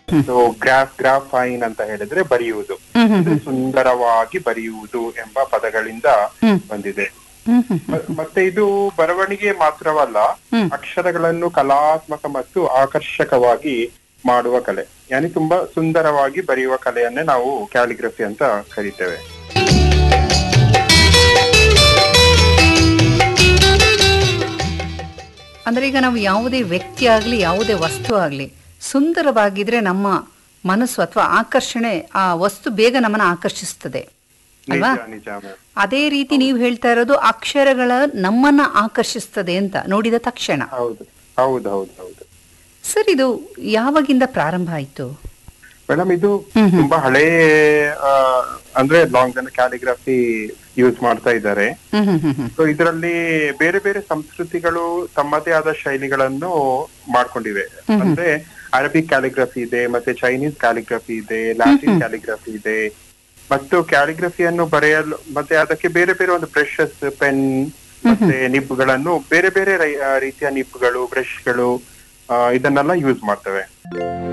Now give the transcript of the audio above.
So graph ಗ್ರಾಫೈನ್ ಅಂತ ಹೇಳಿದ್ರೆ ಬರೆಯುವುದು ಹ್ಮ್ ಹ್ಮ್ ಅಂದ್ರೆ ಸುಂದರವಾಗಿ ಬರೆಯುವುದು ಎಂಬ ಪದಗಳಿಂದ ಹ್ಮ್. ಬಂದಿದೆ ಹ್ಮ್ ಹ್ಮ್ ಮ- ಮತ್ತೆ ಇದು ಬರವಣಿಗೆ ಮಾತ್ರವಲ್ಲ ಹ್ಮ್. ಅಕ್ಷರಗಳನ್ನು ಕಲಾತ್ಮಕ ಮತ್ತು ಆಕರ್ಷಕವಾಗಿ ಮಾಡುವ ಕಲೆ ಯಾನಿ ತುಂಬಾ ಸುಂದರವಾಗಿ ಬರೆಯುವ ಕಲೆಯನ್ನೇ ನಾವು ಕ್ಯಾಲಿಗ್ರಫಿ ಅಂತ ಕರಿತೇವೆ ಅಂದ್ರೆ ಈಗ ನಾವು ಯಾವುದೇ ವ್ಯಕ್ತಿ ಆಗ್ಲಿ ಯಾವುದೇ ವಸ್ತು ಆಗ್ಲಿ ಸುಂದರವಾಗಿದ್ರೆ ನಮ್ಮ ಮನಸ್ಸು ಅಥವಾ ಆಕರ್ಷಣೆ ಆ ವಸ್ತು ಬೇಗ ನಮ್ಮನ್ನ ಆಕರ್ಷಿಸ್ತದೆ ಅಲ್ವಾ ನಿಜ ನಿಜ ma'am. ಅದೇ ರೀತಿ ನೀವು ಹೇಳ್ತಾ ಇರೋದು ಅಕ್ಷರಗಳ ನಮ್ಮನ್ನ ಆಕರ್ಷಿಸ್ತದೆ ಅಂತ ನೋಡಿದ ತಕ್ಷಣ ಹೌದು ಹೌದು ಹೌದು ಹೌದು ಸರ್ ಇದು ಯಾವಾಗಿಂದ ಪ್ರಾರಂಭ ಆಯ್ತು ಮೇಡಮ್ ಇದು ಹ್ಮ್ ಹ್ಮ್. ತುಂಬಾ ಹಳೇ ಆ, ಅಂದ್ರೆ ಲಾಂಗ್ ಜನ ಕ್ಯಾಲಿಗ್ರಫಿ ಯೂಸ್ ಮಾಡ್ತಾ ಇದ್ದಾರೆ ಹ್ಮ್ ಹ್ಮ್ ಹ್ಮ್ ಹ್ಮ್ ಸೊ ಇದರಲ್ಲಿ ಬೇರೆ ಬೇರೆ ಸಂಸ್ಕೃತಿಗಳು ತಮ್ಮದೇ ಆದ ಶೈಲಿಗಳನ್ನು ಮಾಡ್ಕೊಂಡಿವೆ ಹ್ಮ್. ಅಂದ್ರೆ ಅರಬಿಕ್ ಕ್ಯಾಲಿಗ್ರಫಿ ಇದೆ ಮತ್ತೆ ಚೈನೀಸ್ ಕ್ಯಾಲಿಗ್ರಫಿ ಇದೆ ಲ್ಯಾಟಿನ್ ಕ್ಯಾಲಿಗ್ರಫಿ ಇದೆ ಮತ್ತು ಕ್ಯಾಲಿಗ್ರಫಿಯನ್ನು ಬರೆಯಲು ಮತ್ತೆ ಅದಕ್ಕೆ ಬೇರೆ ಬೇರೆ ಒಂದು ಬ್ರಷಸ್ ಪೆನ್ ಮತ್ತೆ ನಿಬ್ಗಳನ್ನು ಬೇರೆ ಬೇರೆ ರೈ- ಆ, ರೀತಿಯ ನಿಬ್ಗಳು ಬ್ರಷ್ಗಳು ಇದನ್ನೆಲ್ಲ ಯೂಸ್ ಮಾಡ್ತೇವೆ